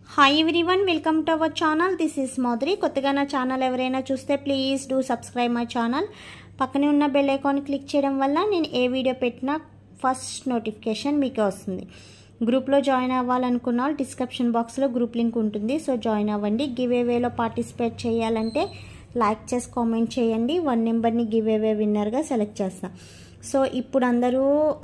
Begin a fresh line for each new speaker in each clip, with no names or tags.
hi everyone welcome to our channel this is Madhuri కొత్తగా నా channel ఎవరైనా చూస్తే please do subscribe my channel పక్కనే ఉన్న బెల్ ఐకాన్ క్లిక్ చేయడం వల్ల నేను ఏ వీడియో పెట్టినా ఫస్ట్ నోటిఫికేషన్ మీకు వస్తుంది గ్రూప్లో జాయిన్ అవ్వాలనుకున్న వాళ్ళు డిస్క్రిప్షన్ బాక్స్లో గ్రూప్ లింక్ ఉంటుంది సో జాయిన్ అవ్వండి గివ్ వేలో పార్టిసిపేట్ చేయాలంటే లైక్ చేసి కామెంట్ చేయండి వన్ నెంబర్ని గివ్ అవే విన్నర్గా సెలెక్ట్ చేస్తాం సో ఇప్పుడు అందరూ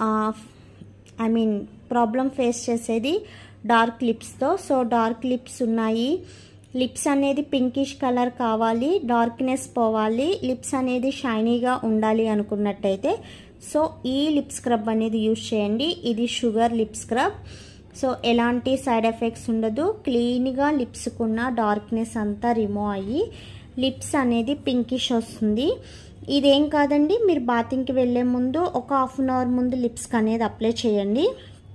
ఐ మీన్ ప్రాబ్లం ఫేస్ చేసేది డార్క్ లిప్స్తో సో డార్క్ లిప్స్ ఉన్నాయి లిప్స్ అనేది పింకిష్ కలర్ కావాలి డార్క్నెస్ పోవాలి లిప్స్ అనేది షైనీగా ఉండాలి అనుకున్నట్టయితే సో ఈ లిప్ స్క్రబ్ అనేది యూజ్ చేయండి ఇది షుగర్ లిప్ స్క్రబ్ సో ఎలాంటి సైడ్ ఎఫెక్ట్స్ ఉండదు క్లీన్గా లిప్స్కున్న డార్క్నెస్ అంతా రిమూవ్ అయ్యి లిప్స్ అనేది పింకిష్ వస్తుంది ఇదేం కాదండి మీరు బాతింగ్కి వెళ్ళే ముందు ఒక హాఫ్ అన్ అవర్ ముందు లిప్స్కి అనేది అప్లై చేయండి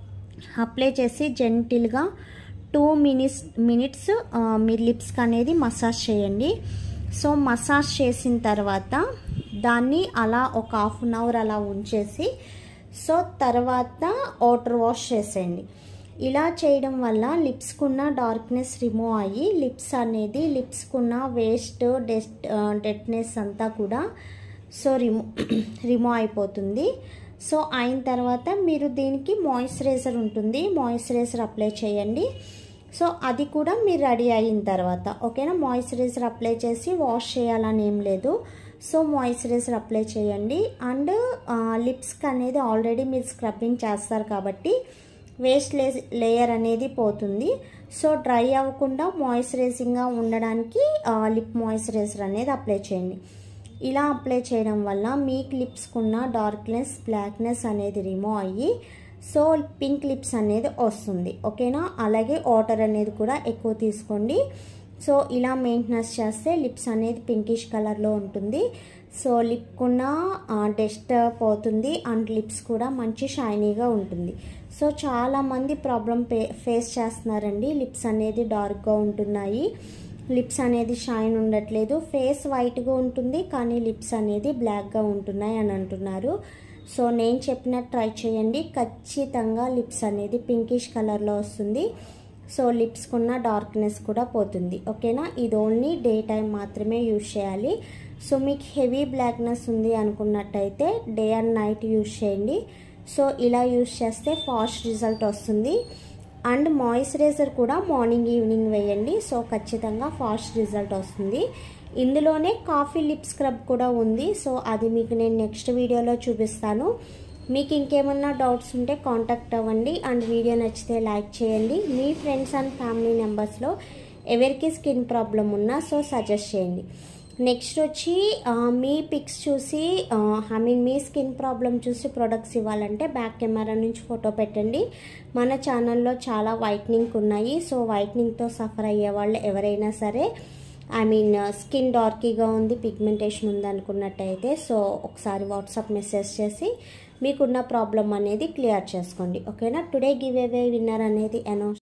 అప్లై చేసి జెంటిల్గా టూ మినిట్స్ మినిట్స్ మీరు లిప్స్కి అనేది మసాజ్ చేయండి సో మసాజ్ చేసిన తర్వాత దాన్ని అలా ఒక హాఫ్ అన్ అవర్ అలా ఉంచేసి సో తర్వాత వాటర్ వాష్ చేసేయండి ఇలా చేయడం వల్ల లిప్స్కున్న డార్క్నెస్ రిమూవ్ అయ్యి లిప్స్ అనేది లిప్స్కున్న వేస్ట్ డెస్ట్ డెట్నెస్ అంతా కూడా సో రిమూ రిమూవ్ అయిపోతుంది సో అయిన తర్వాత మీరు దీనికి మాయిశ్చరైజర్ ఉంటుంది మాయిశ్చరైజర్ అప్లై చేయండి సో అది కూడా మీరు రెడీ అయిన తర్వాత ఓకేనా మాయిశ్చరైజర్ అప్లై చేసి వాష్ చేయాలని ఏం లేదు సో మాయిశ్చరైజర్ అప్లై చేయండి అండ్ లిప్స్కి అనేది ఆల్రెడీ మీరు స్క్రబ్బింగ్ చేస్తారు కాబట్టి వేస్ట్ లే లేయర్ అనేది పోతుంది సో డ్రై అవ్వకుండా మాయిశ్చరైజింగ్గా ఉండడానికి లిప్ మాయిశ్చరైజర్ అనేది అప్లై చేయండి ఇలా అప్లై చేయడం వల్ల మీకు లిప్స్కున్న డార్క్నెస్ బ్లాక్నెస్ అనేది రిమూవ్ అయ్యి సో పింక్ లిప్స్ అనేది వస్తుంది ఓకేనా అలాగే వాటర్ అనేది కూడా ఎక్కువ తీసుకోండి సో ఇలా మెయింటెనెన్స్ చేస్తే లిప్స్ అనేది పింకిష్ కలర్లో ఉంటుంది సో లిప్కున్న డస్ట్ పోతుంది అండ్ లిప్స్ కూడా మంచి షైనీగా ఉంటుంది సో చాలామంది ప్రాబ్లం ఫేస్ చేస్తున్నారండి లిప్స్ అనేది డార్క్గా ఉంటున్నాయి లిప్స్ అనేది షైన్ ఉండట్లేదు ఫేస్ వైట్గా ఉంటుంది కానీ లిప్స్ అనేది బ్లాక్గా ఉంటున్నాయి అని అంటున్నారు సో నేను చెప్పినట్టు ట్రై చేయండి ఖచ్చితంగా లిప్స్ అనేది పింకిష్ కలర్లో వస్తుంది సో లిప్స్కున్న డార్క్నెస్ కూడా పోతుంది ఓకేనా ఇది ఓన్లీ డే టైం మాత్రమే యూజ్ చేయాలి సో మీకు హెవీ బ్లాక్నెస్ ఉంది అనుకున్నట్టయితే డే అండ్ నైట్ యూజ్ చేయండి సో ఇలా యూజ్ చేస్తే ఫాస్ట్ రిజల్ట్ వస్తుంది అండ్ మాయిశ్చరైజర్ కూడా మార్నింగ్ ఈవినింగ్ వేయండి సో ఖచ్చితంగా ఫాస్ట్ రిజల్ట్ వస్తుంది ఇందులోనే కాఫీ లిప్ స్క్రబ్ కూడా ఉంది సో అది మీకు నేను నెక్స్ట్ వీడియోలో చూపిస్తాను మీకు ఇంకేమన్నా డౌట్స్ ఉంటే కాంటాక్ట్ అవ్వండి అండ్ వీడియో నచ్చితే లైక్ చేయండి మీ ఫ్రెండ్స్ అండ్ ఫ్యామిలీ మెంబర్స్లో ఎవరికి స్కిన్ ప్రాబ్లం ఉన్నా సో సజెస్ట్ చేయండి నెక్స్ట్ వచ్చి మీ పిక్స్ చూసి ఐ మీన్ మీ స్కిన్ ప్రాబ్లం చూసి ప్రొడక్ట్స్ ఇవ్వాలంటే బ్యాక్ కెమెరా నుంచి ఫోటో పెట్టండి మన ఛానల్లో చాలా వైట్నింగ్ ఉన్నాయి సో వైట్నింగ్తో సఫర్ అయ్యే వాళ్ళు ఎవరైనా సరే ఐ మీన్ స్కిన్ డార్కీగా ఉంది పిగ్మెంటేషన్ ఉంది అనుకున్నట్టయితే సో ఒకసారి వాట్సాప్ మెసేజ్ చేసి మీకున్న ప్రాబ్లం అనేది క్లియర్ చేసుకోండి ఓకేనా టుడే గివ్ అవే విన్నర్ అనేది అనౌన్స్